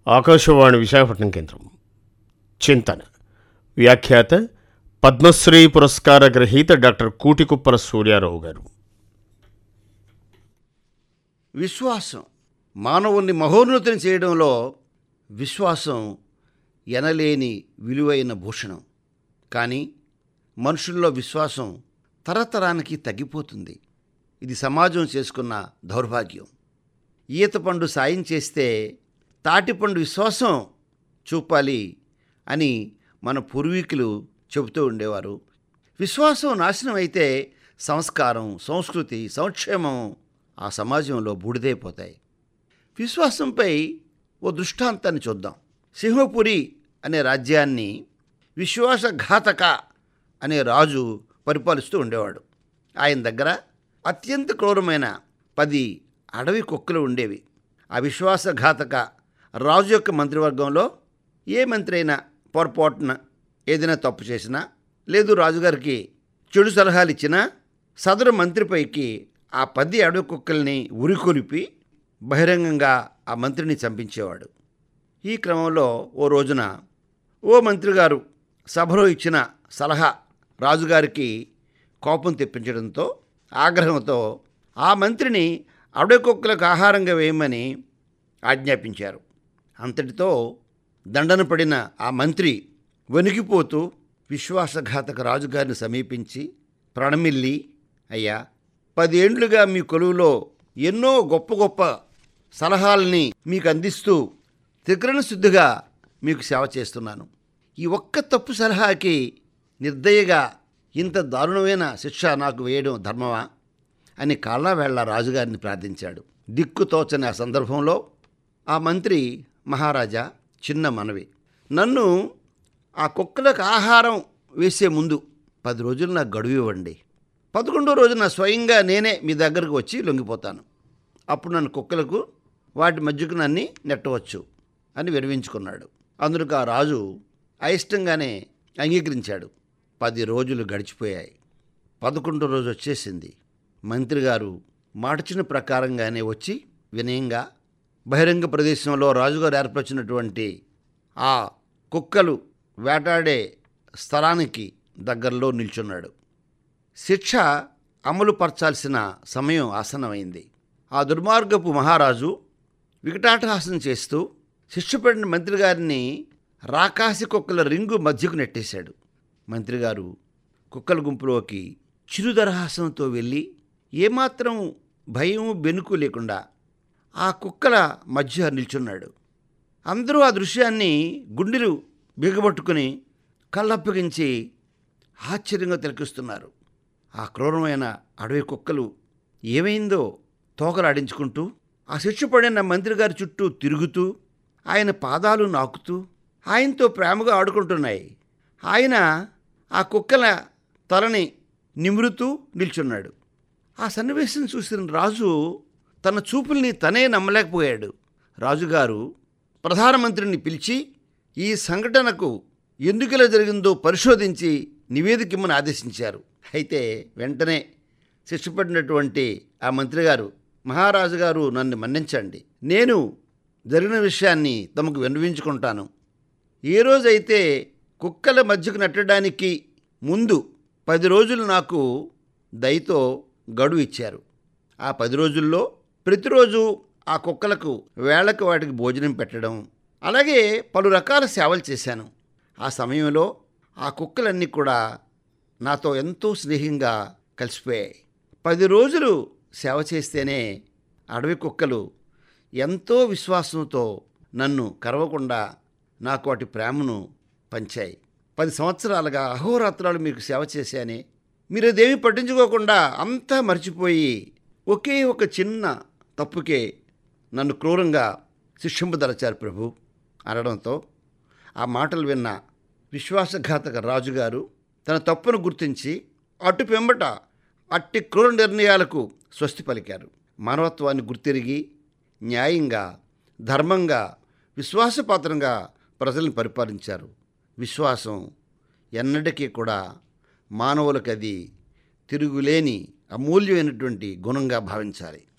ఆకాశవాణి విశాఖపట్నం కేంద్రం చింతన వ్యాఖ్యాత పద్మశ్రీ పురస్కార గ్రహీత డాక్టర్ కూటికుప్పల సూర్యారావు గారు విశ్వాసం మానవుణ్ణి మహోన్నతిని చేయడంలో విశ్వాసం ఎనలేని విలువైన భూషణం కానీ మనుషుల్లో విశ్వాసం తరతరానికి తగ్గిపోతుంది ఇది సమాజం చేసుకున్న దౌర్భాగ్యం ఈత పండు సాయం చేస్తే తాటిపండు విశ్వాసం చూపాలి అని మన పూర్వీకులు చెబుతూ ఉండేవారు విశ్వాసం నాశనం అయితే సంస్కారం సంస్కృతి సంక్షేమం ఆ సమాజంలో బూడిదైపోతాయి విశ్వాసంపై ఓ దృష్టాంతాన్ని చూద్దాం సింహపురి అనే రాజ్యాన్ని విశ్వాసఘాతక అనే రాజు పరిపాలిస్తూ ఉండేవాడు ఆయన దగ్గర అత్యంత క్రూరమైన పది అడవి కుక్కలు ఉండేవి ఆ విశ్వాసఘాతక రాజు యొక్క మంత్రివర్గంలో ఏ మంత్రి అయినా పొరపాటున ఏదైనా తప్పు చేసినా లేదు రాజుగారికి చెడు సలహాలు ఇచ్చినా సదరు మంత్రిపైకి ఆ పది అడవి కుక్కల్ని ఉరికొలిపి బహిరంగంగా ఆ మంత్రిని చంపించేవాడు ఈ క్రమంలో ఓ రోజున ఓ మంత్రి గారు సభలో ఇచ్చిన సలహా రాజుగారికి కోపం తెప్పించడంతో ఆగ్రహంతో ఆ మంత్రిని అడవి కుక్కలకు ఆహారంగా వేయమని ఆజ్ఞాపించారు అంతటితో దండన పడిన ఆ మంత్రి వణికిపోతూ విశ్వాసఘాతక రాజుగారిని సమీపించి ప్రణమిల్లి అయ్యా పదేండ్లుగా మీ కొలువులో ఎన్నో గొప్ప గొప్ప సలహాలని మీకు అందిస్తూ త్రికరణ శుద్ధిగా మీకు సేవ చేస్తున్నాను ఈ ఒక్క తప్పు సలహాకి నిర్దయగా ఇంత దారుణమైన శిక్ష నాకు వేయడం ధర్మమా అని కాళ్ళ వేళ్ల రాజుగారిని ప్రార్థించాడు దిక్కు తోచని ఆ సందర్భంలో ఆ మంత్రి మహారాజా చిన్న మనవి నన్ను ఆ కుక్కలకు ఆహారం వేసే ముందు పది రోజులు నాకు గడువు ఇవ్వండి పదకొండో రోజున స్వయంగా నేనే మీ దగ్గరకు వచ్చి లొంగిపోతాను అప్పుడు నన్ను కుక్కలకు వాటి మధ్యకు నన్ను నెట్టవచ్చు అని విరవించుకున్నాడు అందుకు ఆ రాజు అయిష్టంగానే అంగీకరించాడు పది రోజులు గడిచిపోయాయి పదకొండో రోజు వచ్చేసింది మంత్రి గారు మాటచిన ప్రకారంగానే వచ్చి వినయంగా బహిరంగ ప్రదేశంలో రాజుగారు ఏర్పరిచినటువంటి ఆ కుక్కలు వేటాడే స్థలానికి దగ్గరలో నిల్చున్నాడు శిక్ష అమలు పరచాల్సిన సమయం ఆసన్నమైంది ఆ దుర్మార్గపు మహారాజు వికటాటహాసం చేస్తూ శిక్షపడిన మంత్రి గారిని రాకాసి కుక్కల రింగు మధ్యకు నెట్టేశాడు మంత్రిగారు కుక్కల గుంపులోకి చిరుదరహాసంతో వెళ్ళి ఏమాత్రం భయం బెనుకు లేకుండా ఆ కుక్కల మధ్య నిల్చున్నాడు అందరూ ఆ దృశ్యాన్ని గుండెలు బిగబట్టుకుని కళ్ళప్పగించి ఆశ్చర్యంగా తిలకిస్తున్నారు ఆ క్రూరమైన అడవి కుక్కలు ఏమైందో తోకలాడించుకుంటూ ఆ శిక్ష పడిన మంత్రి గారి చుట్టూ తిరుగుతూ ఆయన పాదాలు నాకుతూ ఆయనతో ప్రేమగా ఆడుకుంటున్నాయి ఆయన ఆ కుక్కల తలని నిమురుతూ నిల్చున్నాడు ఆ సన్నివేశం చూసిన రాజు తన చూపుల్ని తనే నమ్మలేకపోయాడు రాజుగారు ప్రధానమంత్రిని పిలిచి ఈ సంఘటనకు ఎందుకిలా జరిగిందో పరిశోధించి నివేదిక ఇమ్మని ఆదేశించారు అయితే వెంటనే శిక్షపడినటువంటి ఆ మంత్రి గారు మహారాజు గారు నన్ను మన్నించండి నేను జరిగిన విషయాన్ని తమకు విన్నవించుకుంటాను ఏ రోజైతే కుక్కల మధ్యకు నెట్టడానికి ముందు పది రోజులు నాకు దయతో గడువు ఇచ్చారు ఆ పది రోజుల్లో ప్రతిరోజు ఆ కుక్కలకు వేళకు వాటికి భోజనం పెట్టడం అలాగే పలు రకాల సేవలు చేశాను ఆ సమయంలో ఆ కుక్కలన్నీ కూడా నాతో ఎంతో స్నేహంగా కలిసిపోయాయి పది రోజులు సేవ చేస్తేనే అడవి కుక్కలు ఎంతో విశ్వాసంతో నన్ను కరవకుండా నాకు వాటి ప్రేమను పంచాయి పది సంవత్సరాలుగా అహోరాత్రాలు మీకు సేవ చేశానే మీరు అదేమీ పట్టించుకోకుండా అంతా మర్చిపోయి ఒకే ఒక చిన్న తప్పుకే నన్ను క్రూరంగా శిక్షింపదలచారు ప్రభు అనడంతో ఆ మాటలు విన్న విశ్వాసఘాతక రాజుగారు తన తప్పును గుర్తించి అటు పెంబట అట్టి క్రూర నిర్ణయాలకు స్వస్తి పలికారు మానవత్వాన్ని గుర్తిరిగి న్యాయంగా ధర్మంగా విశ్వాసపాత్రంగా ప్రజలను పరిపాలించారు విశ్వాసం ఎన్నటికీ కూడా మానవులకు అది తిరుగులేని అమూల్యమైనటువంటి గుణంగా భావించాలి